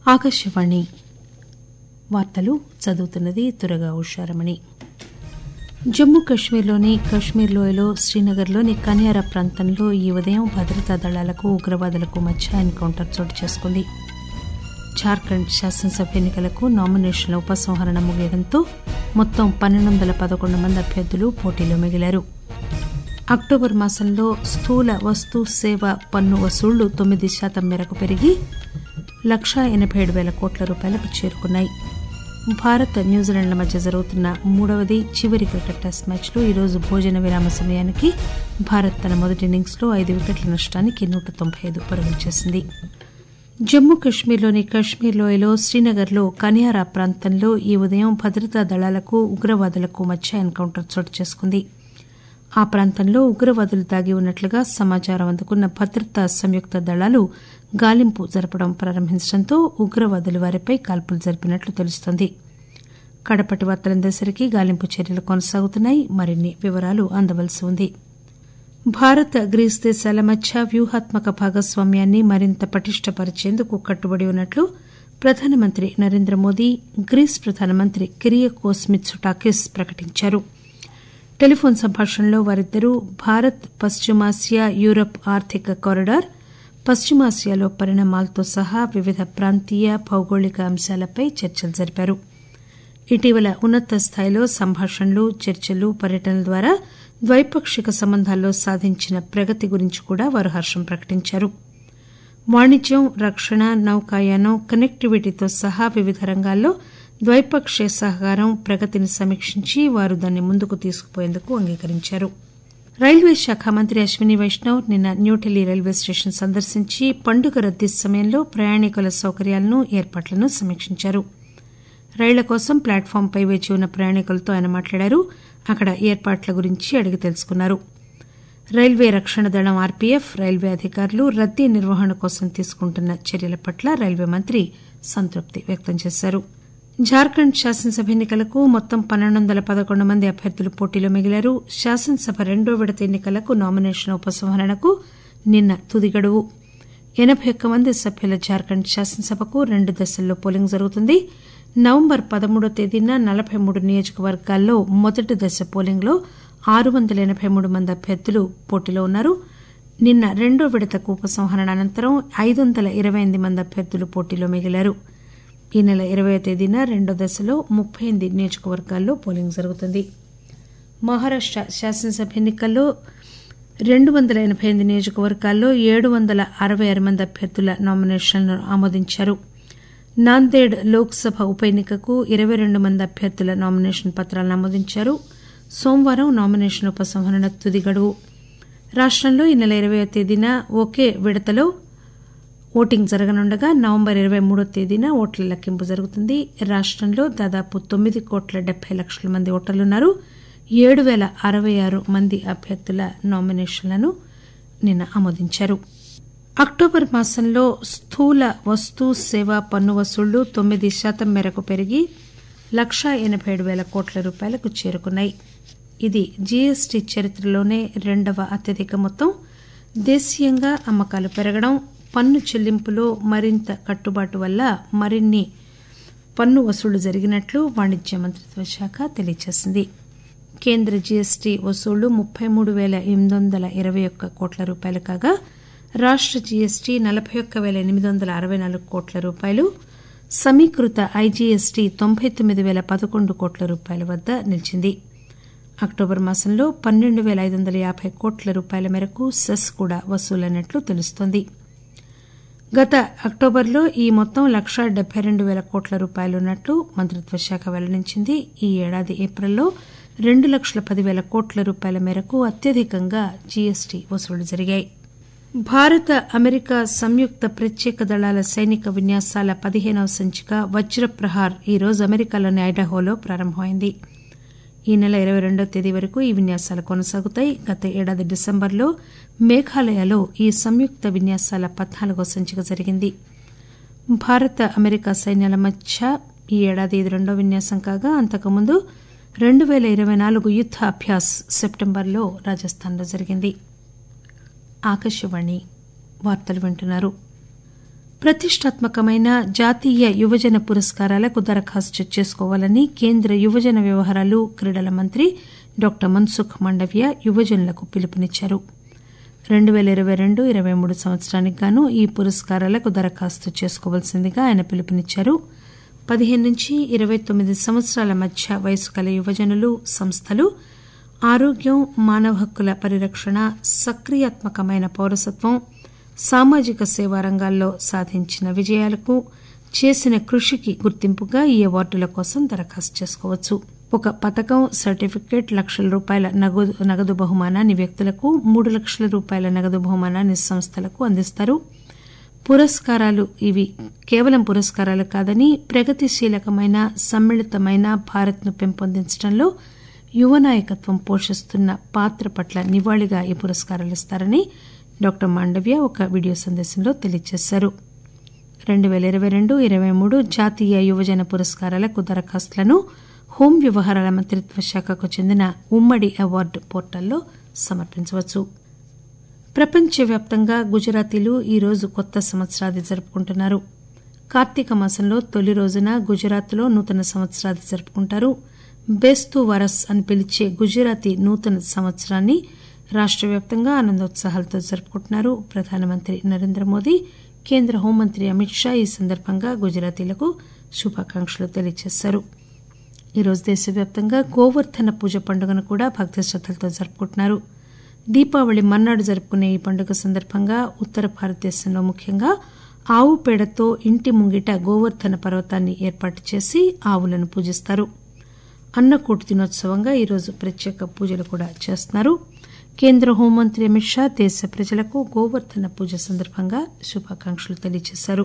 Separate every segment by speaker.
Speaker 1: ఆకాశవాణి వార్తలు చదువుతున్నది తురగా ఉషారమణి జమ్మూ కశ్మీర్లోని కశ్మీర్ లోయలో శ్రీనగర్లోని కనియారా ప్రాంతంలో ఈ ఉదయం భద్రతా దళాలకు ఉగ్రవాదులకు మధ్య ఎన్కౌంటర్ చోటు చేసుకుంది జార్ఖండ్ శాసనసభ ఎన్నికలకు నామినేషన్ల ఉపసంహరణ ముగియడంతో మొత్తం పన్నెండు వందల పదకొండు మంది అభ్యర్థులు పోటీలో మిగిలారు అక్టోబర్ మాసంలో స్థూల వస్తు సేవ పన్ను వసూళ్లు తొమ్మిది శాతం మేరకు పెరిగి లక్షా ఎనబై ఏడు పేల కోట్ల రూపాయలకు చేరుకున్నాయి భారత్ న్యూజిలాండ్ల మధ్య జరుగుతున్న మూడవది చివరి క్రికెట్ టెస్ట్ మ్యాచ్లో ఈరోజు భోజన విరామ సమయానికి భారత్ తన మొదటి ఇన్నింగ్స్లో ఐదు వికెట్ల నష్టానికి నూట తొంభై ఐదు పరుగులు చేసింది జమ్మూ కశ్మీర్లోని కశ్మీర్ లోయలో శ్రీనగర్లో కనియారా ప్రాంతంలో ఈ ఉదయం భద్రతా దళాలకు ఉగ్రవాదులకు మధ్య ఎన్కౌంటర్ చోటు చేసుకుంది ఆ ప్రాంతంలో ఉగ్రవాదులు దాగి ఉన్నట్లుగా సమాచారం అందుకున్న భద్రతా సంయుక్త దళాలు గాలింపు జరపడం ప్రారంభించడంతో ఉగ్రవాదులు వారిపై కాల్పులు జరిపినట్లు తెలుస్తోంది కడపటి వార్తలందేసరికి గాలింపు చర్యలు కొనసాగుతున్నాయి మరిన్ని వివరాలు అందవలసి ఉంది భారత్ గ్రీస్ దేశాల మధ్య వ్యూహాత్మక భాగస్వామ్యాన్ని మరింత పటిష్టపరిచేందుకు కట్టుబడి ఉన్నట్లు ప్రధానమంత్రి నరేంద్ర మోదీ గ్రీస్ ప్రధానమంత్రి కిరియకోస్ మిత్సుటాకిస్ ప్రకటించారు టెలిఫోన్ సంభాషణలో వారిద్దరూ భారత్ పశ్చిమాసియా యూరప్ ఆర్థిక కారిడార్ పశ్చిమాసియాలో పరిణామాలతో సహా వివిధ ప్రాంతీయ భౌగోళిక అంశాలపై చర్చలు జరిపారు ఇటీవల ఉన్నత స్థాయిలో సంభాషణలు చర్చలు పర్యటనల ద్వారా ద్వైపాక్షిక సంబంధాల్లో సాధించిన ప్రగతి గురించి కూడా వారు హర్షం ప్రకటించారు వాణిజ్యం రక్షణ నౌకాయానం కనెక్టివిటీతో సహా వివిధ రంగాల్లో ద్వైపాక్షిక సహకారం ప్రగతిని సమీక్షించి వారు దాన్ని ముందుకు తీసుకుపోయేందుకు అంగీకరించారు రైల్వే శాఖ మంత్రి అశ్విని వైష్ణవ్ నిన్న న్యూఢిల్లీ రైల్వే స్టేషన్ సందర్శించి పండుగ రద్దీ సమయంలో ప్రయాణికుల సౌకర్యాలను ఏర్పాట్లను సమీక్షించారు రైళ్ల కోసం ప్లాట్ఫాంపై వేచి ఉన్న ప్రయాణికులతో ఆయన మాట్లాడారు అక్కడ ఏర్పాట్ల గురించి అడిగి తెలుసుకున్నారు రైల్వే రక్షణ దళం ఆర్పీఎఫ్ రైల్వే అధికారులు రద్దీ నిర్వహణ కోసం తీసుకుంటున్న చర్యల పట్ల రైల్వే మంత్రి సంతృప్తి వ్యక్తం చేశారు జార్ఖండ్ శాసనసభ ఎన్నికలకు మొత్తం పన్నెండు వందల పదకొండు మంది అభ్యర్థులు పోటీలో మిగిలారు శాసనసభ రెండో విడత ఎన్నికలకు నామినేషన్ ఉపసంహరణకు నిన్న తుది గడువు ఎనబై ఒక్క మంది సభ్యుల జార్ఖండ్ శాసనసభకు రెండు దశల్లో పోలింగ్ జరుగుతుంది నవంబర్ పదమూడో తేదీన నలబై మూడు నియోజకవర్గాల్లో మొదటి దశ పోలింగ్లో ఆరు వందల ఎనబై మూడు మంది అభ్యర్థులు పోటీలో ఉన్నారు నిన్న రెండో విడతకు ఉపసంహరణ అనంతరం ఐదు వందల ఇరవై ఎనిమిది మంది అభ్యర్థులు పోటీలో మిగిలారు ఈ నెల ఇరవయో తేదీన రెండో దశలో ముప్పై ఎనిమిది నియోజకవర్గాల్లో పోలింగ్ జరుగుతుంది మహారాష్ట శాసనసభ ఎన్నికల్లో రెండు వందల ఎనబై ఎనిమిది నియోజకవర్గాల్లో ఏడు వందల అరవై ఆరు మంది అభ్యర్థుల నామినేషన్లను ఆమోదించారు నాందేడ్ లోక్సభ ఉప ఎన్నికకు ఇరవై రెండు మంది అభ్యర్థుల నామినేషన్ పత్రాలను ఆమోదించారు సోమవారం నామినేషన్ ఉపసంహరణ తుది గడువు రాష్టంలో ఈ నెల ఇరవయో తేదీన ఒకే విడతలో ఓటింగ్ జరగనుండగా నవంబర్ ఇరవై మూడో తేదీన ఓట్ల లెక్కింపు జరుగుతుంది రాష్టంలో దాదాపు తొమ్మిది కోట్ల డెబ్బై లక్షల మంది ఓటర్లున్నారు ఏడు పేల అరవై ఆరు మంది అభ్యర్థుల నామినేషన్లను నిన్న ఆమోదించారు అక్టోబర్ మాసంలో స్థూల వస్తు సేవా పన్ను వసూళ్లు తొమ్మిది శాతం మేరకు పెరిగి లక్షా ఎనబై ఏడు పేల కోట్ల రూపాయలకు చేరుకున్నాయి ఇది జీఎస్టీ చరిత్రలోనే రెండవ అత్యధిక మొత్తం దేశీయంగా అమ్మకాలు పెరగడం పన్ను చెల్లింపులో మరింత కట్టుబాటు వల్ల మరిన్ని పన్ను వసూళ్లు జరిగినట్లు వాణిజ్య మంత్రిత్వ శాఖ తెలియజేసింది కేంద్ర జీఎస్టీ వసూళ్లు ముప్పై మూడు పేల ఎనిమిది వందల ఇరవై ఒక్క కోట్ల రూపాయలు కాగా రాష్ట జీఎస్టీ నలబై ఒక్క పేల ఎనిమిది వందల అరవై నాలుగు కోట్ల రూపాయలు సమీకృత ఐజీఎస్టీ తొంభై తొమ్మిది పేల పదకొండు కోట్ల రూపాయల వద్ద నిలిచింది అక్టోబర్ మాసంలో పన్నెండు పేల ఐదు వందల యాబై కోట్ల రూపాయల మేరకు సెస్ కూడా వసూలైనట్లు తెలుస్తోంది గత అక్టోబర్లో ఈ మొత్తం లక్షా డెబ్బై రెండు పేల కోట్ల రూపాయలున్నట్లు మంత్రిత్వ శాఖ వెల్లడించింది ఈ ఏడాది ఏప్రిల్లో రెండు లక్షల పదివేల కోట్ల రూపాయల మేరకు అత్యధికంగా జీఎస్టీ వసూళ్లు జరిగాయి భారత అమెరికా సంయుక్త ప్రత్యేక దళాల సైనిక విన్యాసాల పదిహేనవ సంచిక వజ్రప్రహార్ ఈరోజు అమెరికాలోని ఐడహోలో ప్రారంభమైంది ఈ నెల ఇరవై రెండో తేదీ వరకు ఈ విన్యాసాలు కొనసాగుతాయి గత ఏడాది డిసెంబర్లో మేఘాలయలో ఈ సంయుక్త విన్యాసాల పద్నాలుగో సంచిక జరిగింది భారత అమెరికా సైన్యాల మధ్య ఈ ఏడాది ఇది రెండో విన్యాసం కాగా అంతకుముందు రెండు పేల ఇరవై నాలుగు యుద్ద అభ్యాస్ సెప్టెంబర్లో రాజస్థాన్లో జరిగింది ఆకాశవాణి వార్తలు వింటున్నారు ప్రతిష్టాత్మకమైన జాతీయ యువజన పురస్కారాలకు దరఖాస్తు చేసుకోవాలని కేంద్ర యువజన వ్యవహారాలు క్రీడల మంత్రి డాక్టర్ మన్సుఖ్ మండవ్య యువజనులకు పిలుపునిచ్చారు రెండు పేల ఇరవై రెండు ఇరవై మూడు సంవత్సరానికి గాను ఈ పురస్కారాలకు దరఖాస్తు చేసుకోవాల్సిందిగా ఆయన పిలుపునిచ్చారు పదిహేను నుంచి ఇరవై తొమ్మిది సంవత్సరాల మధ్య వయసు గల యువజనులు సంస్థలు ఆరోగ్యం మానవ హక్కుల పరిరక్షణ సక్రియాత్మకమైన పౌరసత్వం సామాజిక సేవా రంగాల్లో సాధించిన విజయాలకు చేసిన కృషికి గుర్తింపుగా ఈ అవార్డుల కోసం దరఖాస్తు చేసుకోవచ్చు ఒక పథకం సర్టిఫికేట్ లక్షల రూపాయల నగదు నగదు బహుమానాన్ని వ్యక్తులకు మూడు లక్షల రూపాయల నగదు బహుమానాన్ని సంస్థలకు అందిస్తారు పురస్కారాలు ఇవి కేవలం పురస్కారాలు కాదని ప్రగతిశీలకమైన సమ్మిళితమైన భారత్ను పెంపొందించడంలో యువ నాయకత్వం పోషిస్తున్న పాత్ర పట్ల నివాళిగా ఈ పురస్కారాలు ఇస్తారని డాక్టర్ మాండవ్య ఒక వీడియో సందేశంలో తెలియజేశారు రెండు పేల ఇరవై రెండు ఇరవై మూడు జాతీయ యువజన పురస్కారాలకు దరఖాస్తులను హోం వ్యవహారాల మంత్రిత్వ శాఖకు చెందిన ఉమ్మడి అవార్డు పోర్టల్లో సమర్పించవచ్చు ప్రపంచవ్యాప్తంగా గుజరాతీలు ఈరోజు కొత్త సంవత్సరాది జరుపుకుంటున్నారు కార్తీక మాసంలో తొలి రోజున గుజరాత్లో నూతన సంవత్సరాది జరుపుకుంటారు బేస్తు వరస్ అని పిలిచే గుజరాతీ నూతన సంవత్సరాన్ని రాష్ట వ్యాప్తంగా ఆనందోత్సాహాలతో జరుపుకుంటున్నారు ప్రధానమంత్రి నరేంద్ర మోదీ కేంద్ర హోంమంత్రి అమిత్ షా ఈ సందర్భంగా గుజరాతీలకు శుభాకాంక్షలు తెలియజేశారు ఈరోజు దేశవ్యాప్తంగా గోవర్ధన పూజ పండుగను కూడా భక్తి శ్రద్దలతో జరుపుకుంటున్నారు దీపావళి మర్నాడు జరుపుకునే ఈ పండుగ సందర్భంగా ఉత్తర భారతదేశంలో ముఖ్యంగా ఆవు పేడతో ఇంటి ముంగిట గోవర్ధన పర్వతాన్ని ఏర్పాటు చేసి ఆవులను పూజిస్తారు అన్నకూటు దినోత్సవంగా ఈరోజు ప్రత్యేక పూజలు కూడా చేస్తున్నారు కేంద్ర హోంమంత్రి అమిత్ షా దేశ ప్రజలకు గోవర్ధన పూజ సందర్భంగా శుభాకాంక్షలు తెలియజేశారు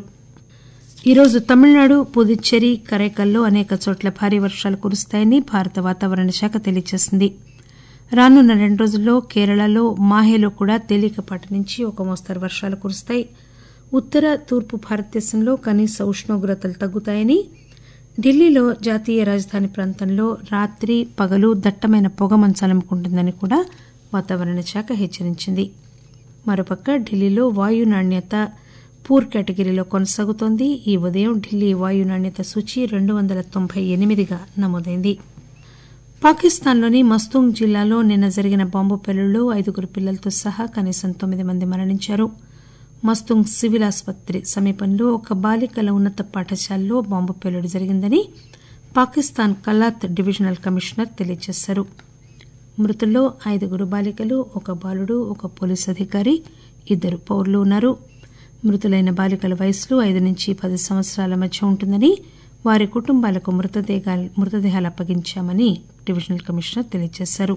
Speaker 1: ఈరోజు తమిళనాడు పుదుచ్చేరి కరైకల్లో అనేక చోట్ల భారీ వర్షాలు కురుస్తాయని భారత వాతావరణ శాఖ తెలియజేసింది రానున్న రెండు రోజుల్లో కేరళలో మాహేలో కూడా తేలికపాటి నుంచి ఒక మోస్తరు వర్షాలు కురుస్తాయి ఉత్తర తూర్పు భారతదేశంలో కనీస ఉష్ణోగ్రతలు తగ్గుతాయని ఢిల్లీలో జాతీయ రాజధాని ప్రాంతంలో రాత్రి పగలు దట్టమైన పొగమంచు అలుముకుంటుందని కూడా వాతావరణ శాఖ హెచ్చరించింది మరోపక్క ఢిల్లీలో వాయు నాణ్యత పూర్ కేటగిరీలో కొనసాగుతోంది ఈ ఉదయం ఢిల్లీ వాయు నాణ్యత సూచి రెండు వందల తొంభై ఎనిమిదిగా నమోదైంది పాకిస్తాన్లోని మస్తూంగ్ జిల్లాలో నిన్న జరిగిన బాంబు పేలుళ్లో ఐదుగురు పిల్లలతో సహా కనీసం తొమ్మిది మంది మరణించారు మస్తూంగ్ సివిల్ ఆసుపత్రి సమీపంలో ఒక బాలికల ఉన్నత పాఠశాలలో బాంబు పేలుడు జరిగిందని పాకిస్తాన్ కలాత్ డివిజనల్ కమిషనర్ తెలియజేశారు మృతుల్లో ఐదుగురు బాలికలు ఒక బాలుడు ఒక పోలీసు అధికారి ఇద్దరు పౌరులు ఉన్నారు మృతులైన బాలికల వయస్సు ఐదు నుంచి పది సంవత్సరాల మధ్య ఉంటుందని వారి కుటుంబాలకు మృతదేహాలు అప్పగించామని డివిజనల్ కమిషనర్ తెలియజేశారు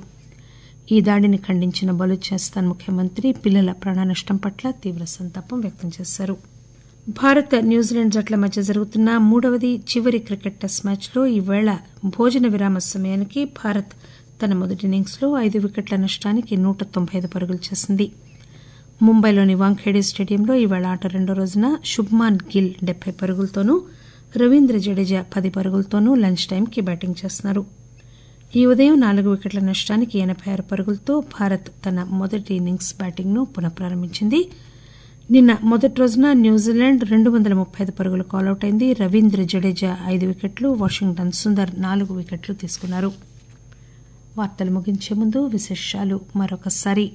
Speaker 1: ఈ దాడిని ఖండించిన బలూచిస్తాన్ ముఖ్యమంత్రి పిల్లల ప్రాణనష్టం పట్ల తీవ్ర సంతాపం వ్యక్తం చేశారు భారత్ న్యూజిలాండ్ జట్ల మధ్య జరుగుతున్న మూడవది చివరి క్రికెట్ టెస్ట్ మ్యాచ్లో ఈవేళ భోజన విరామ సమయానికి భారత్ తన మొదటి ఇన్నింగ్స్లో ఐదు వికెట్ల నష్టానికి నూట తొంభై ఐదు పరుగులు చేసింది ముంబైలోని వాంఖేడే స్టేడియంలో ఈవేళ ఆట రెండో రోజున శుభ్మాన్ గిల్ డెబ్బై పరుగులతోనూ రవీంద్ర జడేజా పది పరుగులతోనూ లంచ్ టైంకి బ్యాటింగ్ చేస్తున్నారు ఈ ఉదయం నాలుగు వికెట్ల నష్టానికి ఎనబై ఆరు పరుగులతో భారత్ తన మొదటి ఇన్నింగ్స్ బ్యాటింగ్ ను పునఃప్రారంభించింది నిన్న మొదటి రోజున న్యూజిలాండ్ రెండు వందల ముప్పై ఐదు పరుగులకు ఆలౌట్ అయింది రవీంద్ర జడేజా ఐదు వికెట్లు వాషింగ్టన్ సుందర్ నాలుగు వికెట్లు తీసుకున్నారు వార్తలు ముగించే ముందు విశేషాలు మరొకసారి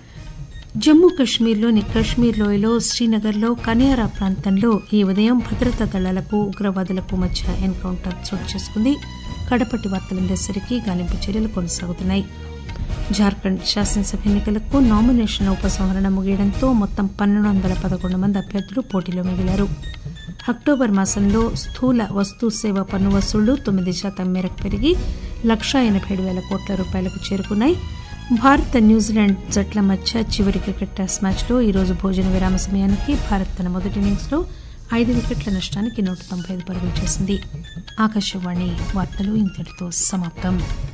Speaker 1: జమ్మూ కశ్మీర్లోని కశ్మీర్ లోయలో శ్రీనగర్లో కనియారా ప్రాంతంలో ఈ ఉదయం భద్రతా దళాలకు ఉగ్రవాదులకు మధ్య ఎన్కౌంటర్ చోటు చేసుకుంది కడపటి వార్తలందేసరికి గాలింపు చర్యలు కొనసాగుతున్నాయి జార్ఖండ్ శాసనసభ ఎన్నికలకు నామినేషన్ ఉపసంహరణ ముగియడంతో మొత్తం పన్నెండు వందల పదకొండు మంది అభ్యర్థులు పోటీలో మిగిలారు అక్టోబర్ మాసంలో స్థూల వస్తు సేవ పన్ను వసూళ్లు తొమ్మిది శాతం మేరకు పెరిగి లక్షా ఎనబై ఏడు వేల కోట్ల రూపాయలకు చేరుకున్నాయి భారత్ న్యూజిలాండ్ జట్ల మధ్య చివరి క్రికెట్ టెస్ట్ మ్యాచ్లో ఈరోజు భోజన విరామ సమయానికి భారత్ తన మొదటి ఇన్నింగ్స్లో ఐదు వికెట్ల నష్టానికి నూట తొంభై ఐదు పరుగులు చేసింది ఆకాశవాణి వార్తలు ఇంతటితో సమాప్తం